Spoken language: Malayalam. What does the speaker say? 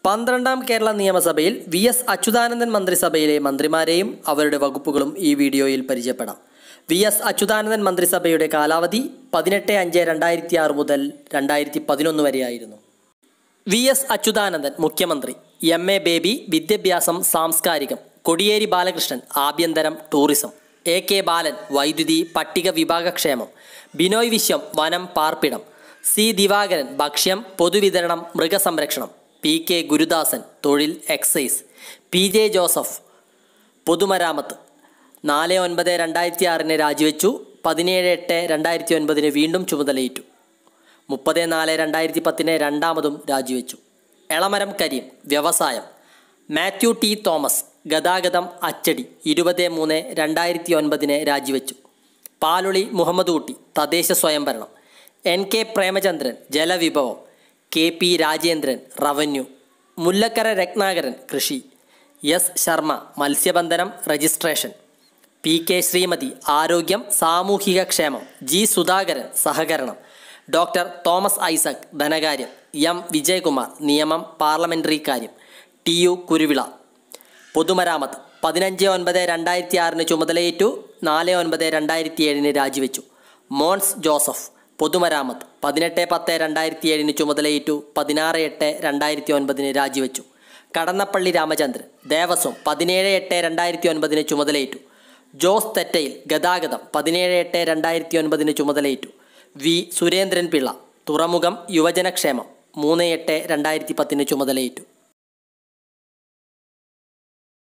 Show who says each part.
Speaker 1: പന്ത്രണ്ടാം കേരള നിയമസഭയിൽ വി എസ് അച്യുതാനന്ദൻ മന്ത്രിസഭയിലെ മന്ത്രിമാരെയും അവരുടെ വകുപ്പുകളും ഈ വീഡിയോയിൽ പരിചയപ്പെടാം വി എസ് അച്യുതാനന്ദൻ മന്ത്രിസഭയുടെ കാലാവധി പതിനെട്ട് അഞ്ച് രണ്ടായിരത്തി ആറ് മുതൽ രണ്ടായിരത്തി പതിനൊന്ന് വരെയായിരുന്നു വി എസ് അച്യുതാനന്ദൻ മുഖ്യമന്ത്രി എം എ ബേബി വിദ്യാഭ്യാസം സാംസ്കാരികം കൊടിയേരി ബാലകൃഷ്ണൻ ആഭ്യന്തരം ടൂറിസം എ കെ ബാലൻ വൈദ്യുതി പട്ടിക വിഭാഗക്ഷേമം ബിനോയ് വിശ്വം വനം പാർപ്പിടം സി ദിവാകരൻ ഭക്ഷ്യം പൊതുവിതരണം മൃഗസംരക്ഷണം പി കെ ഗുരുദാസൻ തൊഴിൽ എക്സൈസ് പി ജെ ജോസഫ് പൊതുമരാമത്ത് നാല് ഒൻപത് രണ്ടായിരത്തി ആറിന് രാജിവെച്ചു പതിനേഴ് എട്ട് രണ്ടായിരത്തി ഒൻപതിന് വീണ്ടും ചുമതലയേറ്റു മുപ്പത് നാല് രണ്ടായിരത്തി പത്തിന് രണ്ടാമതും രാജിവെച്ചു എളമരം കരീം വ്യവസായം മാത്യു ടി തോമസ് ഗതാഗതം അച്ചടി ഇരുപത് മൂന്ന് രണ്ടായിരത്തി ഒൻപതിന് രാജിവെച്ചു പാലുളി മുഹമ്മദ് ഊട്ടി തദ്ദേശ സ്വയംഭരണം എൻ കെ പ്രേമചന്ദ്രൻ ജലവിഭവം K P Rajendran revenue Mullakkara Ratnakaran കൃഷി എസ് ശർമ്മ മത്സ്യബന്ധനം രജിസ്ട്രേഷൻ പി കെ ശ്രീമതി ആരോഗ്യം സാമൂഹിക ക്ഷേമം ജി സുധാകരൻ സഹകരണം ഡോക്ടർ തോമസ് ഐസക് ധനകാര്യം എം വിജയകുമാർ നിയമം പാർലമെന്ററി കാര്യം ടി യു കുരുവിള പൊതുമരാമത്ത് പതിനഞ്ച് ഒൻപത് രണ്ടായിരത്തി ആറിന് ചുമതലയേറ്റു നാല് ഒൻപത് രണ്ടായിരത്തി ഏഴിന് രാജിവെച്ചു മോൺസ് ജോസഫ് പൊതുമരാമത്ത് പതിനെട്ട് പത്ത് രണ്ടായിരത്തി ഏഴിന് ചുമതലയേറ്റു പതിനാറ് എട്ട് രണ്ടായിരത്തി ഒൻപതിന് രാജിവെച്ചു കടന്നപ്പള്ളി രാമചന്ദ്രൻ ദേവസ്വം പതിനേഴ് എട്ട് രണ്ടായിരത്തി ഒൻപതിന് ചുമതലയേറ്റു ജോസ് തെറ്റയിൽ ഗതാഗതം പതിനേഴ് എട്ട് രണ്ടായിരത്തി ഒൻപതിന് ചുമതലയേറ്റു വി സുരേന്ദ്രൻ പിള്ള തുറമുഖം യുവജനക്ഷേമം മൂന്ന് എട്ട് രണ്ടായിരത്തി പത്തിന് ചുമതലയേറ്റു